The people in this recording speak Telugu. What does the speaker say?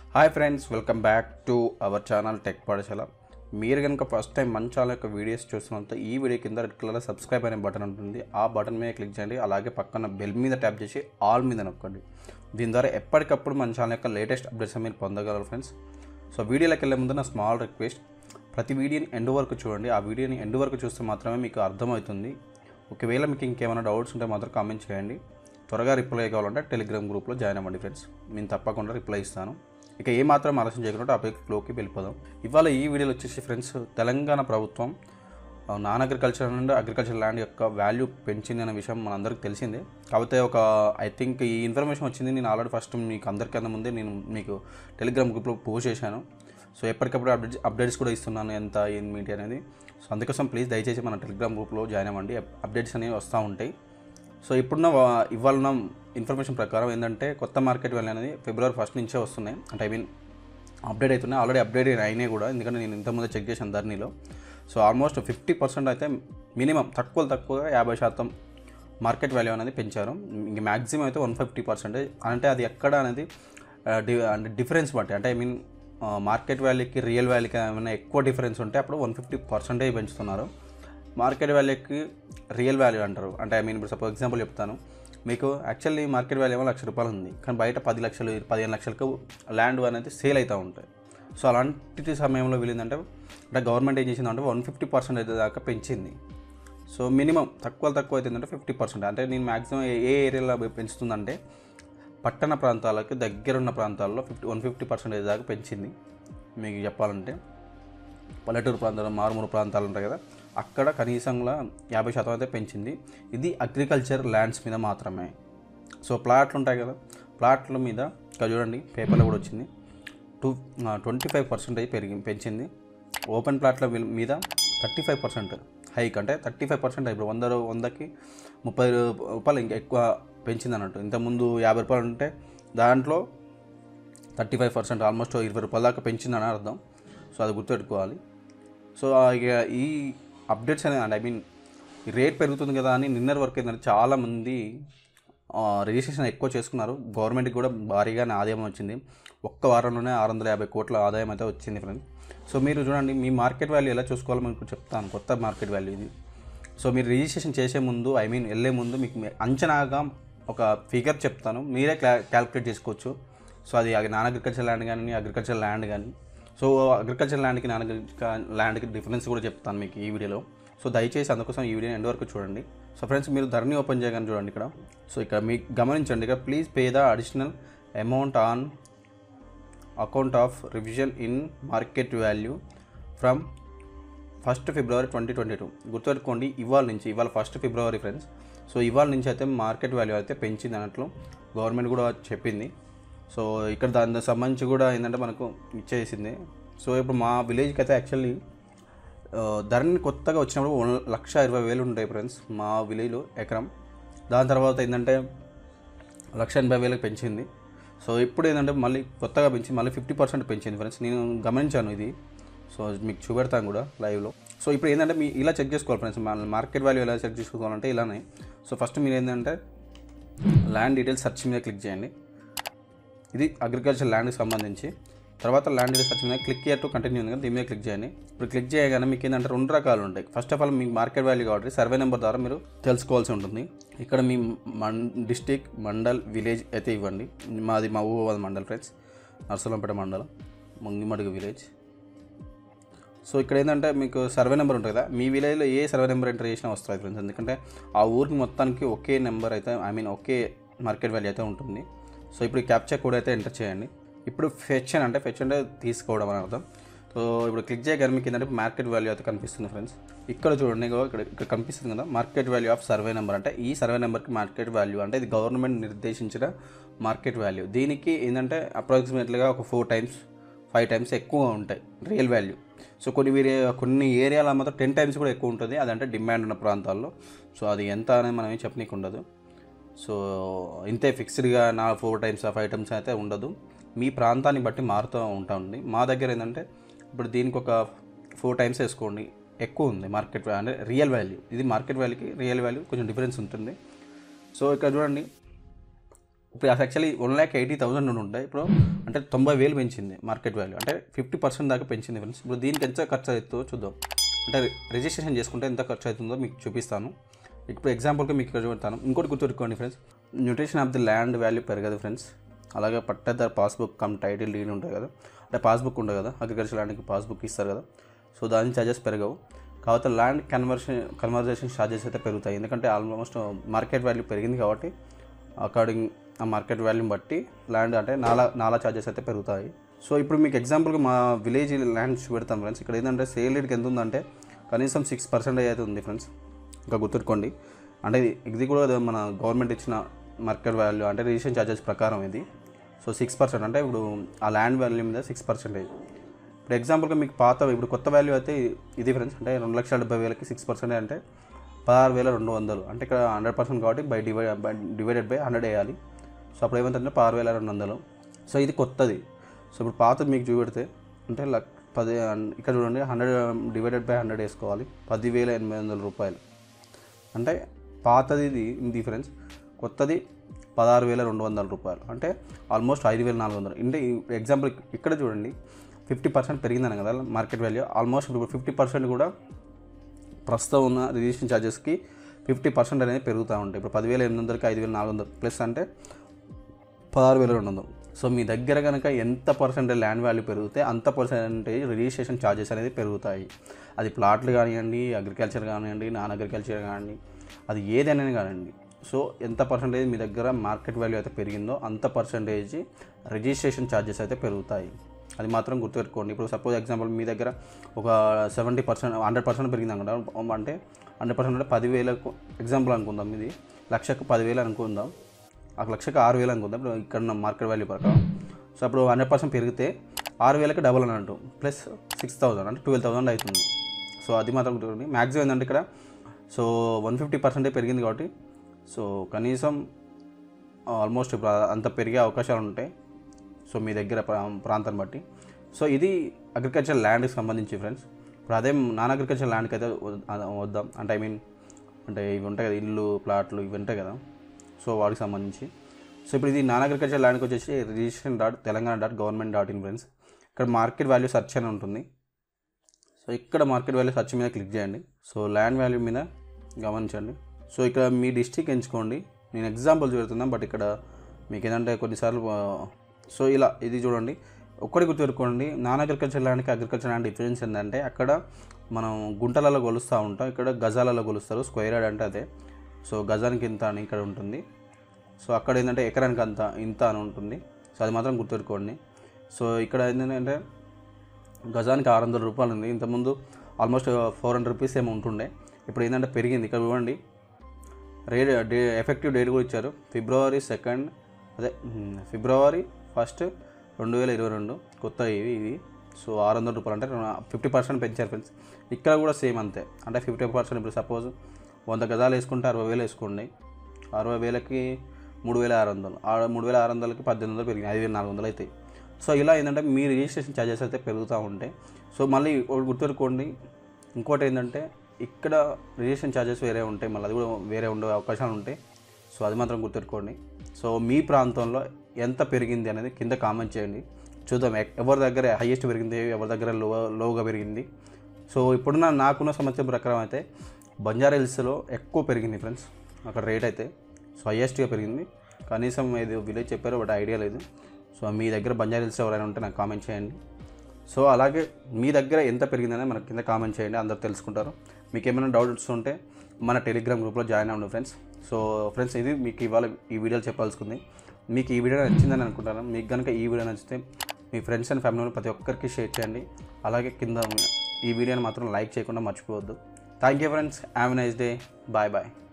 hi friends welcome back to our channel tech Pathashala మీరు కనుక ఫస్ట్ టైం మన ఛానల్ యొక్క వీడియోస్ చూస్తున్నంత ఈ వీడియో కింద రెడ్ కలర్ సబ్స్క్రైబ్ అనే బటన్ ఉంటుంది ఆ బటన్ మీద క్లిక్ చేయండి అలాగే పక్కన బెల్ మీద ట్యాప్ చేసి ఆల్ మీద నొక్కండి దీని ద్వారా ఎప్పటికప్పుడు మన ఛానల్ యొక్క లేటెస్ట్ అప్డేట్స్ మీరు పొందగలరు ఫ్రెండ్స్ సో వీడియోలోకి వెళ్ళే ముందు నా స్మాల్ రిక్వెస్ట్ ప్రతి వీడియోని ఎండ్ వరకు చూడండి ఆ వీడియోని ఎండ్ వరకు చూస్తే మాత్రమే మీకు అర్థమవుతుంది ఒకవేళ మీకు ఇంకేమైనా డౌట్స్ ఉంటే మాత్రం కామెంట్ చేయండి త్వరగా రిప్లై కావాలంటే టెలిగ్రామ్ గ్రూప్లో జాయిన్ అవ్వండి ఫ్రెండ్స్ నేను తప్పకుండా రిప్లై ఇస్తాను ఇక ఏ మాత్రం ఆలస్యం చేయకుండా టాపిక్ ఫ్లోకి వెళ్ళిపోదాం ఇవాళ ఈ వీడియోలో వచ్చేసి ఫ్రెండ్స్ తెలంగాణ ప్రభుత్వం ఆ, నాన్ అగ్రికల్చర్ నుండి అగ్రికల్చర్ ల్యాండ్ యొక్క వాల్యూ పెంచింది అనే విషయం మనందరికీ తెలిసిందే కాకపోతే ఒక ఐ థింక్ ఈ ఇన్ఫర్మేషన్ వచ్చింది నేను ఆల్రెడీ ఫస్ట్ మీకు అందరికన్నా ముందే నేను మీకు టెలిగ్రామ్ గ్రూప్లో పోస్ట్ చేశాను సో ఎప్పటికప్పుడు అప్డేట్స్ అప్డేట్స్ కూడా ఇస్తున్నాను ఎంత ఏంటి అనేది సో అందుకోసం ప్లీజ్ దయచేసి మన టెలిగ్రామ్ గ్రూప్లో జాయిన్ అవ్వండి అప్డేట్స్ అనేవి వస్తూ ఉంటాయి సో ఇప్పుడున్న వా- ఇవాళ ఉన్న ఇన్ఫర్మేషన్ ప్రకారం ఏంటంటే కొత్త మార్కెట్ వాల్యూ అనేది ఫిబ్రవరి ఫస్ట్ నుంచే వస్తున్నాయి అంటే ఐ మీన్ అప్డేట్ అవుతున్నాయి ఆల్రెడీ అప్డేట్ అయినాయి కూడా ఎందుకంటే నేను ఇంతకుముందు చెక్ చేశాను ధరణిలో సో ఆల్మోస్ట్ ఫిఫ్టీ పర్సెంట్ అయితే మినిమం తక్కువ తక్కువగా యాభై శాతం మార్కెట్ వాల్యూ అనేది పెంచారు ఇంక మ్యాక్సిమం అయితే వన్ ఫిఫ్టీ పర్సెంటేజ్ అంటే అది ఎక్కడ అనేది ఆ, డి అంటే డిఫరెన్స్ బట్టి అంటే ఐ మీన్ మార్కెట్ వాల్యూకి రియల్ వాల్యూకి ఏమైనా ఎక్కువ డిఫరెన్స్ ఉంటే అప్పుడు వన్ ఫిఫ్టీ పర్సెంటేజ్ పెంచుతున్నారు మార్కెట్ వాల్యూకి రియల్ వాల్యూ అంటారు అంటే ఐ మీన్ ఇప్పుడు సపోజ్ ఎగ్జాంపుల్ చెప్తాను మీకు యాక్చువల్లీ మార్కెట్ వాల్యూ ఏమో లక్ష రూపాయలు ఉంది కానీ బయట పది లక్షలు పదిహేను లక్షలకు ల్యాండ్ అనేది సేల్ అవుతూ ఉంటాయి సో అలాంటి సమయంలో వీళ్ళేంటంటే అంటే గవర్నమెంట్ ఏం చేసిందంటే వన్ ఫిఫ్టీ పర్సెంట్ దాకా పెంచింది సో మినిమం తక్కువ తక్కువ అవుతుందంటే ఫిఫ్టీ పర్సెంట్ అంటే నేను మ్యాక్సిమం ఏ ఏరియాలో పెంచుతుందంటే పట్టణ ప్రాంతాలకు దగ్గరున్న ప్రాంతాల్లో ఫిఫ్టీ వన్ ఫిఫ్టీ పర్సెంటేజ్ దాకా పెంచింది మీకు చెప్పాలంటే పల్లెటూరు ప్రాంతాలు మారుమూరు ప్రాంతాలు ఉంటాయి కదా అక్కడ కనీసంగా యాభై శాతం అయితే పెంచింది ఇది అగ్రికల్చర్ ల్యాండ్స్ మీద మాత్రమే సో ప్లాట్లు ఉంటాయి కదా ప్లాట్ల మీద ఇక్కడ చూడండి పేపర్లో కూడా వచ్చింది టూ ట్వంటీ ఫైవ్ పర్సెంటేజ్ పెరిగి పెంచింది ఓపెన్ ప్లాట్ల విల్- మీద థర్టీ ఫైవ్ పర్సెంట్ హైక్ అంటే థర్టీ ఫైవ్ పర్సెంట్ ఇప్పుడు వంద రూ- వందకి ముప్పై రూ- రూపాయలు ఇంకా ఎక్కువ పెంచింది అన్నట్టు ఇంతకుముందు యాభై రూపాయలు ఉంటే దాంట్లో థర్టీ ఫైవ్ పర్సెంట్ ఆల్మోస్ట్ ఇరవై రూపాయల దాకా పెంచిందని అర్థం సో అది గుర్తుపెట్టుకోవాలి సో ఆ ఇక ఈ అప్డేట్స్ అనేది ఐ మీన్ ఈ రేట్ పెరుగుతుంది కదా అని నిన్నటి వరకు ఏంటంటే చాలామంది రిజిస్ట్రేషన్ ఎక్కువ చేసుకున్నారు గవర్నమెంట్కి కూడా భారీగానే ఆదాయం వచ్చింది ఒక్క వారంలోనే ఆరు వందల యాభై కోట్ల ఆదాయం అయితే వచ్చింది ఫ్రెండ్స్ సో మీరు చూడండి మీ మార్కెట్ వాల్యూ ఎలా చూసుకోవాలో మీకు చెప్తాను కొత్త మార్కెట్ వాల్యూ ఇది సో మీరు రిజిస్ట్రేషన్ చేసే ముందు ఐ మీన్ వెళ్ళే ముందు మీకు మీ- అంచనాగా ఒక ఫిగర్ చెప్తాను మీరే క్లా క్యాల్కులేట్ చేసుకోవచ్చు సో అది అది నాన్ అగ్రికల్చర్ ల్యాండ్ కానీ అగ్రికల్చర్ ల్యాండ్ కానీ సో అగ్రికల్చర్ ల్యాండ్కి నాన్ అగ్రికల్చర్ ల్యాండ్కి డిఫరెన్స్ కూడా చెప్తాను మీకు ఈ వీడియోలో సో దయచేసి అందుకోసం ఈ వీడియో ఎండ్ వరకు చూడండి సో ఫ్రెండ్స్ మీరు ధరని ఓపెన్ చేయగానే చూడండి ఇక్కడ సో ఇక్కడ మీకు గమనించండి ఇక్కడ please pay the additional amount on account of revision in market value from first February twenty twenty two గుర్తుపెట్టుకోండి ఇవాళ నుంచి ఇవాళ ఫస్ట్ ఫిబ్రవరి ఫ్రెండ్స్ సో ఇవాళ నుంచి అయితే మార్కెట్ వాల్యూ అయితే పెంచింది అన్నట్లు గవర్నమెంట్ కూడా చెప్పింది సో ఇక్కడ దానికి సంబంధించి కూడా ఏంటంటే మనకు ఇచ్చేసింది సో ఇప్పుడు మా విలేజ్కి అయితే యాక్చువల్లీ ధరని కొత్తగా వచ్చినప్పుడు వన్ లక్ష ఇరవై వేలు ఉంటాయి ఫ్రెండ్స్ మా విలేజ్లో ఎకరం దాని తర్వాత ఏంటంటే లక్ష ఎనభై వేలకు పెంచింది సో ఇప్పుడు ఏంటంటే మళ్ళీ కొత్తగా పెంచి మళ్ళీ ఫిఫ్టీ పర్సెంట్ పెంచింది ఫ్రెండ్స్ నేను గమనించాను ఇది సో మీకు చూపెడతాను కూడా లైవ్లో సో ఇప్పుడు ఏంటంటే మీ ఇలా చెక్ చేసుకోవాలి ఫ్రెండ్స్ మన మార్కెట్ వాల్యూ ఎలా చెక్ చేసుకోవాలంటే ఇలానే సో ఫస్ట్ మీరు ఏంటంటే ల్యాండ్ డీటెయిల్స్ సెర్చ్ మీద క్లిక్ చేయండి ఇది అగ్రికల్చర్ ల్యాండ్కి సంబంధించి తర్వాత ల్యాండ్ సెర్చ్ మీద క్లిక్ ఇయర్ టు కంటిన్యూ ఉంది కదా దీని మీద క్లిక్ చేయండి ఇప్పుడు క్లిక్ చేయగానే మీకు ఏంటంటే రెండు రకాలు ఉంటాయి ఫస్ట్ ఆఫ్ ఆల్ మీకు మార్కెట్ వాల్యూ కాబట్టి సర్వే నెంబర్ ద్వారా మీరు తెలుసుకోవాల్సి ఉంటుంది ఇక్కడ మీ మన్ డిస్టిక్ మండల్ విలేజ్ అయితే ఇవ్వండి మాది మా ఊహవాద మండల్ ఫ్రెండ్స్ నర్సలంపేట మండలం ముంగిమడుగు విలేజ్ సో ఇక్కడ ఏంటంటే మీకు సర్వే నెంబర్ ఉంటుంది కదా మీ విలేజ్లో ఏ సర్వే నెంబర్ ఎంటర్ చేసినా వస్తుంది ఫ్రెండ్స్ ఎందుకంటే ఆ ఊరికి మొత్తానికి ఒకే నెంబర్ అయితే ఐ మీన్ ఒకే మార్కెట్ వాల్యూ అయితే ఉంటుంది సో ఇప్పుడు క్యాప్చర్ కోడ్ అయితే ఎంటర్ చేయండి ఇప్పుడు ఫెచ్ అని అంటే ఫెచ్ అంటే తీసుకోవడం అని అర్థం సో ఇప్పుడు క్లిక్ చేయగానే మీకు ఏంటంటే మార్కెట్ వాల్యూ అయితే కనిపిస్తుంది ఫ్రెండ్స్ ఇక్కడ చూడండి ఇగో ఇక్కడ ఇక్కడ కనిపిస్తుంది కదా market value of survey number అంటే ఈ సర్వే నెంబర్కి మార్కెట్ వాల్యూ అంటే ఇది గవర్నమెంట్ నిర్దేశించిన మార్కెట్ వాల్యూ దీనికి ఏంటంటే అప్రాక్సిమేట్లీగా ఒక ఫోర్ టైమ్స్ ఫైవ్ టైమ్స్ ఎక్కువ ఉంటాయి రియల్ వాల్యూ సో కొన్ని వేరే కొన్ని ఏరియాలో మాత్రం టెన్ టైమ్స్ కూడా ఎక్కువ ఉంటుంది అదంటే డిమాండ్ ఉన్న ప్రాంతాల్లో సో అది ఎంత అనేది మనం ఏం చెప్పనీకి ఉండదు సో ఇంతే ఫిక్స్డ్గా నా ఫోర్ టైమ్స్ ఫైవ్ టైమ్స్ అయితే ఉండదు మీ ప్రాంతాన్ని బట్టి మారుతూ ఉంటుంది మా దగ్గర ఏంటంటే ఇప్పుడు దీనికి ఒక ఫోర్ టైమ్స్ వేసుకోండి ఎక్కువ ఉంది మార్కెట్ వ్యా- అంటే రియల్ వాల్యూ ఇది మార్కెట్ వాల్యూకి రియల్ వాల్యూ కొంచెం డిఫరెన్స్ ఉంటుంది సో ఇక్కడ చూడండి ఇప్పుడు actually one lakh eighty thousand నుండి ఉంటాయి ఇప్పుడు అంటే తొంభై వేలు పెంచింది మార్కెట్ వాల్యూ అంటే ఫిఫ్టీ పర్సెంట్ దాకా పెంచింది ఫ్రెండ్స్ ఇప్పుడు దీనికి ఎంత ఖర్చు అవుతుందో చూద్దాం అంటే రిజిస్ట్రేషన్ చేసుకుంటే ఎంత ఖర్చు అవుతుందో మీకు చూపిస్తాను ఇప్పుడు ఎగ్జాంపుల్గా మీకు ఇక్కడ చూపెడతాను ఇంకోటి గుర్తుపెట్టుకోండి friends mutation of the land value పెరగదు ఫ్రెండ్స్ అలాగే పట్టదారు పాస్బుక్ కమ్ టైటిల్ డీడ్ ఉంటాయి కదా అంటే పాస్బుక్ ఉంటుంది కదా అగ్రికల్చర్ ల్యాండ్కి పాస్బుక్ ఇస్తారు కదా సో దాని ఛార్జెస్ పెరగవు కాకపోతే ల్యాండ్ కన్వర్షన్ కన్వర్జేషన్ ఛార్జెస్ అయితే పెరుగుతాయి ఎందుకంటే ఆల్మోస్ట్ మార్కెట్ వాల్యూ పెరిగింది కాబట్టి అకార్డింగ్ ఆ మార్కెట్ వాల్యూని బట్టి ల్యాండ్ అంటే నాలా నాలా ఛార్జెస్ అయితే పెరుగుతాయి సో ఇప్పుడు మీకు ఎగ్జాంపుల్గా మా విలేజ్ ల్యాండ్స్ పెడతాం ఫ్రెండ్స్ ఇక్కడ ఏంటంటే సేల్ రేట్కి ఎంత ఉందంటే కనీసం సిక్స్ పర్సెంటేజ్ అయితే ఉంది ఫ్రెండ్స్ ఇంకా గుర్తుపెట్టుకోండి అంటే ఇది- ఇది కూడా మన గవర్నమెంట్ ఇచ్చిన మార్కెట్ వాల్యూ అంటే రిజిస్ట్రేషన్ ఛార్జెస్ ప్రకారం ఇది సో సిక్స్ పర్సెంట్ అంటే ఇప్పుడు ఆ ల్యాండ్ వాల్యూ మీద సిక్స్ పర్సెంటేజ్ ఇప్పుడు ఎగ్జాంపుల్గా మీకు పాత ఇప్పుడు కొత్త వాల్యూ అయితే ఇది ఫ్రెండ్స్ అంటే రెండు లక్షల డెబ్బై వేలకి సిక్స్ పర్సెంట్ అంటే పదహారు వేల రెండు వందలు అంటే ఇక్కడ హండ్రెడ్ పర్సెంట్ కాబట్టి by divide by divided by hundred వేయాలి సో అప్పుడు ఏమంటే పదహారు వేల రెండు వందలు సో ఇది కొత్తది సో ఇప్పుడు పాతది మీకు చూపెడితే అంటే లక్ పది ఇక్కడ చూడండి హండ్రెడ్ డివైడెడ్ బై హండ్రెడ్ వేసుకోవాలి పదివేల ఎనిమిది వందల రూపాయలు అంటే పాతది ఇది డిఫరెన్స్ కొత్తది పదహారు వేల రెండు వందల రూపాయలు అంటే ఆల్మోస్ట్ ఐదు వేల నాలుగు వందలు అంటే ఎగ్జాంపుల్ ఇక్కడ చూడండి ఫిఫ్టీ పర్సెంట్ పెరిగిందని కదా మార్కెట్ వాల్యూ ఆల్మోస్ట్ ఇప్పుడు ఫిఫ్టీ పర్సెంట్ కూడా ప్రస్తుతం ఉన్న రిజిస్ట్రేషన్ ఛార్జెస్కి ఫిఫ్టీ పర్సెంట్ అనేది పెరుగుతూ ఉంటాయి ఇప్పుడు పదివేల ఎనిమిది వందలకి ఐదు వేల నాలుగు వందలు ప్లస్ అంటే పదహారు వేల రెండు వందలు సో మీ దగ్గర కనుక ఎంత పర్సెంటేజ్ ల్యాండ్ వాల్యూ పెరిగితే అంత పర్సెంటేజ్ రిజిస్ట్రేషన్ ఛార్జెస్ అనేది పెరుగుతాయి అది ప్లాట్లు కానివ్వండి అగ్రికల్చర్ కానివ్వండి నాన్ అగ్రికల్చర్ కానివ్వండి అది ఏదైనా కానివ్వండి సో ఎంత పర్సెంటేజ్ మీ దగ్గర మార్కెట్ వాల్యూ అయితే పెరిగిందో అంత పర్సెంటేజ్ రిజిస్ట్రేషన్ ఛార్జెస్ అయితే పెరుగుతాయి అది మాత్రం గుర్తుపెట్టుకోండి ఇప్పుడు సపోజ్ ఎగ్జాంపుల్ మీ దగ్గర ఒక సెవెంటీ పర్సెంట్ హండ్రెడ్ పర్సెంట్ పెరిగింది అనుకుంటాం అంటే హండ్రెడ్ పర్సెంట్ అంటే పదివేలకు ఎగ్జాంపుల్ అనుకుందాం ఇది లక్షకు పదివేలు అనుకుందాం ఆ లక్షకు ఆరు వేలు అనుకుందాం ఇప్పుడు ఇక్కడ ఉన్న మార్కెట్ వాల్యూ ప్రకారం సో అప్పుడు హండ్రెడ్ పర్సెంట్ పెరిగితే ఆరు వేలకి డబల్ అని అంటాం ప్లస్ సిక్స్ థౌసండ్ అంటే ట్వెల్వ్ థౌసండ్ అవుతుంది సో అది మాత్రం గుర్తుపెట్టుకోండి మ్యాక్సిమం ఏంటంటే ఇక్కడ సో వన్ ఫిఫ్టీ పర్సెంటే పెరిగింది కాబట్టి సో కనీసం ఆల్మోస్ట్ ఇప్పుడు అంత పెరిగే అవకాశాలు ఉంటాయి సో మీ దగ్గర ప్రా- ప్రాంతాన్ని బట్టి సో ఇది అగ్రికల్చర్ ల్యాండ్కి సంబంధించి ఫ్రెండ్స్ ఇప్పుడు అదే నాన్ అగ్రికల్చర్ ల్యాండ్కి అయితే వద్- అద- వద్దాం అంటే ఐ మీన్ అంటే ఇవి ఉంటాయి కదా ఇల్లు ప్లాట్లు ఇవి ఉంటాయి కదా సో వాటికి సంబంధించి సో ఇప్పుడు ఇది నాన్ అగ్రికల్చర్ ల్యాండ్కి వచ్చేసి registration dot Telangana dot government dot in friends ఇక్కడ మార్కెట్ వాల్యూ సెర్చ్ అని ఉంటుంది సో ఇక్కడ మార్కెట్ వాల్యూ సెర్చ్ మీద క్లిక్ చేయండి సో ల్యాండ్ వాల్యూ మీద గమనించండి సో ఇక్కడ మీ డిస్టిక్ ఎంచుకోండి నేను ఎగ్జాంపుల్ చూడుతున్నాను బట్ ఇక్కడ మీకు ఏంటంటే కొన్నిసార్లు ఆ, సో ఇలా ఇది చూడండి ఒక్కటి గుర్తుపెట్టుకోండి నాన్ అగ్రికల్చర్ ల్యాండ్కి అగ్రికల్చర్ ల్యాండ్ డిఫరెన్స్ ఏంటంటే అక్కడ మనం గుంటలలో కొలుస్తూ ఉంటాం ఇక్కడ గజాలలో కొలుస్తారు స్క్వేర్ యార్డ్ అంటే అదే సో గజానికి ఇంత అని ఇక్కడ ఉంటుంది సో అక్కడ ఏంటంటే ఎకరానికి అంత ఇంత అని ఉంటుంది సో అది మాత్రం గుర్తుపెట్టుకోండి సో ఇక్కడ ఏంటంటే గజానికి ఆరు వందల రూపాయలు ఉంది ఇంతకుముందు ఆల్మోస్ట్ ఫోర్ హండ్రెడ్ రూపీస్ ఏమో ఉంటుండే ఇప్పుడు ఏంటంటే పెరిగింది ఇక్కడ చూడండి రేట్ డే ఎఫెక్టివ్ డేట్ కూడా ఇచ్చారు ఫిబ్రవరి సెకండ్ అదే ఉమ్, ఫిబ్రవరి ఫస్ట్ రెండు వేల ఇరవై రెండు కొత్త ఇవి ఇవి సో ఆరు వందల రూపాయలు అంటే ఫిఫ్టీ పర్సెంట్ పెంచారు ఫ్రెండ్స్ ఇక్కడ కూడా సేమ్ అంతే అంటే ఫిఫ్టీ పర్సెంట్ ఇప్పుడు సపోజ్ వంద గజాలు వేసుకుంటే అరవై వేలు వేసుకోండి అరవై వేలకి మూడు వేల ఆరు వందలు ఆ మూడు వేల ఆరు వందలకి పద్దెనిమిది వందలు పెరిగింది ఐదు వేల నాలుగు వందలు అవుతాయి సో ఇలా ఏంటంటే మీ రిజిస్ట్రేషన్ ఛార్జెస్ అయితే పెరుగుతూ ఉంటాయి సో మళ్ళీ ఒకటి గుర్తుపెట్టుకోండి ఇంకోటి ఏంటంటే ఇక్కడ రిజిస్ట్రేషన్ ఛార్జెస్ వేరే ఉంటాయి మళ్ళీ అది కూడా వేరే ఉండే అవకాశాలు ఉంటాయి సో అది మాత్రం గుర్తుపెట్టుకోండి సో మీ ప్రాంతంలో ఎంత పెరిగింది అనేది కింద కామెంట్ చేయండి చూద్దాం ఎ- ఎవరి దగ్గర హైయెస్ట్ పెరిగింది ఎవరి దగ్గర లో లోగా పెరిగింది సో ఇప్పుడున్న నాకున్న సంవత్సరం ప్రకారం అయితే బంజారా హిల్స్లో ఎక్కువ పెరిగింది ఫ్రెండ్స్ అక్కడ రేట్ అయితే సో హైయెస్ట్గా పెరిగింది కనీసం ఇది విలేజ్ చెప్పారు బట్ ఐడియా లేదు సో మీ దగ్గర బంజారా హిల్స్ ఎవరైనా ఉంటే నాకు కామెంట్ చేయండి సో అలాగే మీ దగ్గర ఎంత పెరిగిందనే మనకి కింద కామెంట్ చేయండి అందరు తెలుసుకుంటారు మీకు ఏమైనా డౌట్స్ ఉంటే మన టెలిగ్రామ్ గ్రూప్లో జాయిన్ అవ్వండి ఫ్రెండ్స్ సో ఫ్రెండ్స్ ఇది మీకు ఇవాళ ఈ వీడియోలో చెప్పాల్సింది మీకు ఈ వీడియో నచ్చిందని అనుకుంటాను మీకు కనుక ఈ వీడియో నచ్చితే మీ ఫ్రెండ్స్ అండ్ ఫ్యామిలీ ప్రతి ఒక్కరికి షేర్ చేయండి అలాగే కింద ఈ వీడియోని మాత్రం లైక్ చేయకుండా మర్చిపోవద్దు thank you friends have nice day bye bye